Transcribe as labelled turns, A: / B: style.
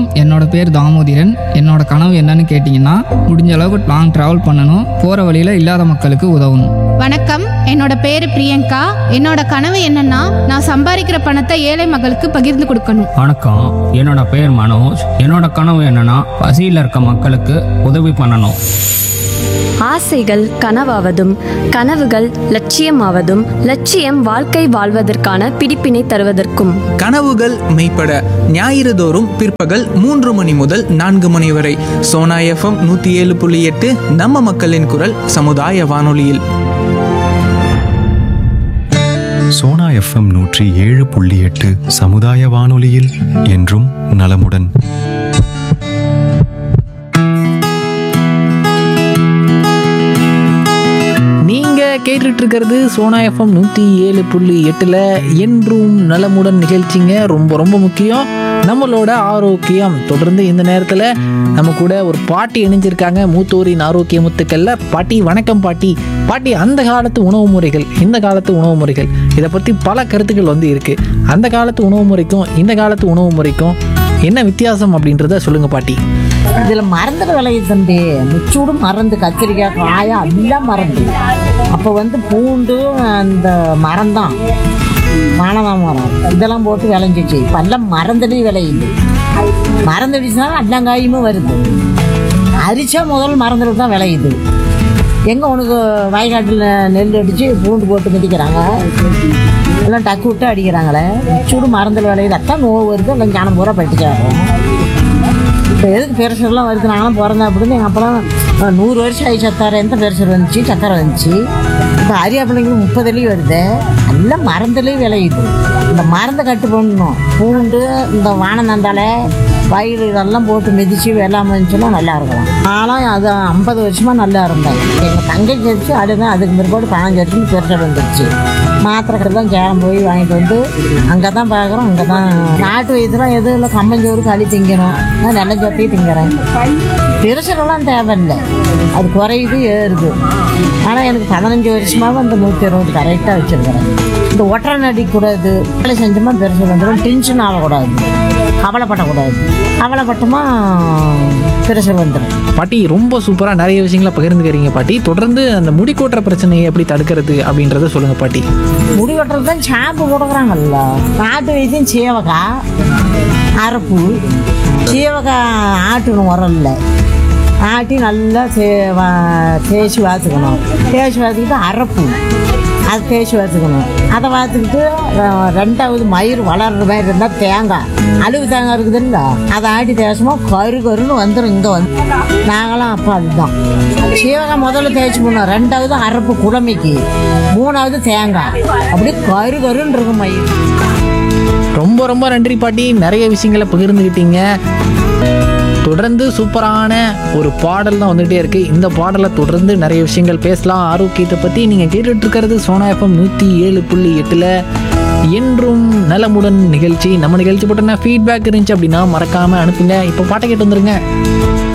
A: என்னோட பேர் தாமோதிரன் என்னோட கனவு என்னன்னு கேட்டிங்கன்னா முடிஞ்ச அளவுக்கு லாங் ட்ராவல் பண்ணணும் போகிற வழியில் இல்லாத மக்களுக்கு உதவணும்
B: வணக்கம் என்னோட பேரு பிரியங்கா என்னோட கனவு என்னன்னா நான் சம்பாதிக்கிற பணத்தை ஏழை மக்களுக்கு பகிர்ந்து கொடுக்கணும்
C: வணக்கம் என்னோட பேர் மனோஜ் என்னோட கனவு என்னன்னா பசியில் இருக்க மக்களுக்கு உதவி பண்ணணும்
D: ஆசைகள் கனவாவதும் கனவுகள் லட்சியமாவதும் லட்சியம் வாழ்க்கை வாழ்வதற்கான பிடிப்பினை தருவதற்கும்
E: கனவுகள் மெய்ப்பட ஞாயிறு தோறும் பிற்பகல் மூன்று மணி முதல் நான்கு மணி வரை சோனா எஃப்எம் நூத்தி ஏழு புள்ளி எட்டு நம்ம மக்களின் குரல் சமுதாய வானொலியில்
F: சோனா எஃப்எம் நூற்றி ஏழு புள்ளி எட்டு சமுதாய வானொலியில் என்றும் நலமுடன்
G: நீங்க கேட்டுட்டு இருக்கிறது சோனா எஃப்எம் நூத்தி ஏழு புள்ளி எட்டுல என்றும் நலமுடன் நிகழ்ச்சிங்க ரொம்ப ரொம்ப முக்கியம் நம்மளோட ஆரோக்கியம் தொடர்ந்து இந்த நேரத்துல நம்ம கூட ஒரு பாட்டி இணைஞ்சிருக்காங்க மூத்தோரின் ஆரோக்கிய முத்துக்கள்ல பாட்டி வணக்கம் பாட்டி பாட்டி அந்த காலத்து உணவு முறைகள் இந்த காலத்து உணவு முறைகள் இதை பத்தி பல கருத்துக்கள் வந்து இருக்கு அந்த காலத்து உணவு முறைக்கும் இந்த காலத்து உணவு முறைக்கும் என்ன வித்தியாசம் அப்படின்றத சொல்லுங்க பாட்டி
H: இதில் மறந்துட விளையுது தம்பி முச்சூடு மறந்து கத்திரிக்காய் காயா எல்லாம் மறந்து அப்போ வந்து பூண்டு அந்த மரம் தான் மானவா மரம் இதெல்லாம் போட்டு விளைஞ்சிச்சு இப்போ எல்லாம் மறந்துட்டு விளையுது மறந்துடுச்சுன்னா எல்லாம் காயுமே வருது அரிச்சா முதல் மறந்துட்டு தான் விளையுது எங்கே உனக்கு வயக்காட்டில் நெல் அடித்து பூண்டு போட்டு மிதிக்கிறாங்க எல்லாம் டக்கு விட்டு அடிக்கிறாங்களே சூடு மறந்துட விளையுது அத்தான் நோவு வருது எல்லாம் ஞானம் பூரா பட்டுச்சாகும் இப்போ எதுக்கு பெருசர்லாம் வருது நாங்களாம் பிறந்தேன் அப்படின்னு எங்கள் அப்பெல்லாம் அஹ், நூறு வருஷம் ஆகி சத்தார எந்த பெருசர் வந்துச்சு சக்கரை வந்துச்சு இப்போ அரியா பிள்ளைங்களுக்கு முப்பதுலேயும் வருது எல்லாம் மருந்துலேயும் விளையுது இந்த மருந்தை கட்டு பண்ணணும் பூண்டு இந்த வானநந்தாலை வயிறு இதெல்லாம் போட்டு மிதித்து வெள்ளாமல் இருந்துச்சுன்னா நல்லா இருக்கலாம் நானும் அது ஐம்பது வருஷமாக நல்லா இருந்தேன் எங்கள் தங்கச்சி வச்சு அதுதான் அதுக்கு பிற்பாடு பதினஞ்சு வருஷம் பெருசர் வந்துருச்சு மாத்திரை கடை தான் சேலம் போய் வாங்கிட்டு வந்து அங்கே தான் பார்க்குறோம் அங்கே தான் நாட்டு வயசுலாம் எதுவும் இல்லை கம்மஞ்சோறு களி திங்கணும் நான் நல்ல சொத்தையும் திங்கிறேன் பெருசரெல்லாம் தேவையில்லை அது குறையுது ஏறுது ஆனால் எனக்கு பதினஞ்சு வருஷமாகவும் அந்த நூற்றி அறுபது கரெக்டாக வச்சுருக்கிறேன் இந்த ஒற்றை நடிக்கூடாது வேலை செஞ்சோமா பெருசு வந்துடும் டென்ஷன் ஆகக்கூடாது கவலைப்படக்கூடாது கவலைப்பட்டோமா பெருசு வந்துடும்
G: பாட்டி ரொம்ப சூப்பரா நிறைய விஷயங்களை பகிர்ந்துக்கிறீங்க பாட்டி தொடர்ந்து அந்த முடி கொட்டுற பிரச்சனையை எப்படி தடுக்கிறது அப்படின்றத சொல்லுங்க பாட்டி
H: முடி வெட்டுறது தான் ஷாம்பு கொடுக்குறாங்கல்ல நாட்டு வைத்தியம் சீவக்காய் அரப்பு சீவக்காய் ஆட்டணும் உரல்ல ஆட்டி நல்லா சே வா- தேய்ச்சி வாத்துக்கணும் தேய்ச்சி வாத்துக்கிட்டு அரப்பு அது தேய்ச்சி வாத்துக்கணும் அதை வாத்துக்கிட்டு அஹ், ரெண்டாவது மயிர் வளர்ற மாதிரி இருந்தால் தேங்காய் அழுவு தேங்காய் இருக்குது இல்லை அதை ஆட்டி தேய்ச்சோமா கரு கருன்னு வந்துடும் இங்கே வந்து நாங்களாம் அப்போ அதுதான் சீவகாய் முதல்ல தேய்ச்சி போனோம் ரெண்டாவது அரப்பு குழமைக்கு மூணாவது தேங்காய் அப்படியே கரு கருன்னு இருக்கும் மயிர்
G: ரொம்ப ரொம்ப நன்றி பாட்டி நிறைய விஷயங்களை பகிர்ந்துக்கிட்டீங்க தொடர்ந்து சூப்பரான ஒரு பாடல் தான் வந்துகிட்டே இருக்கு இந்த பாடலை தொடர்ந்து நிறைய விஷயங்கள் பேசலாம் ஆரோக்கியத்தை பற்றி நீங்கள் கேட்டுட்டு இருக்கிறது சோனா எஃப்எம் நூற்றி ஏழு புள்ளி எட்டில் என்றும் நலமுடன் நிகழ்ச்சி நம்ம நிகழ்ச்சி போட்டோன்னா ஃபீட்பேக் இருந்துச்சு அப்படின்னா மறக்காமல் அனுப்புங்க இப்போ பாட்டை கேட்டு வந்துருங்க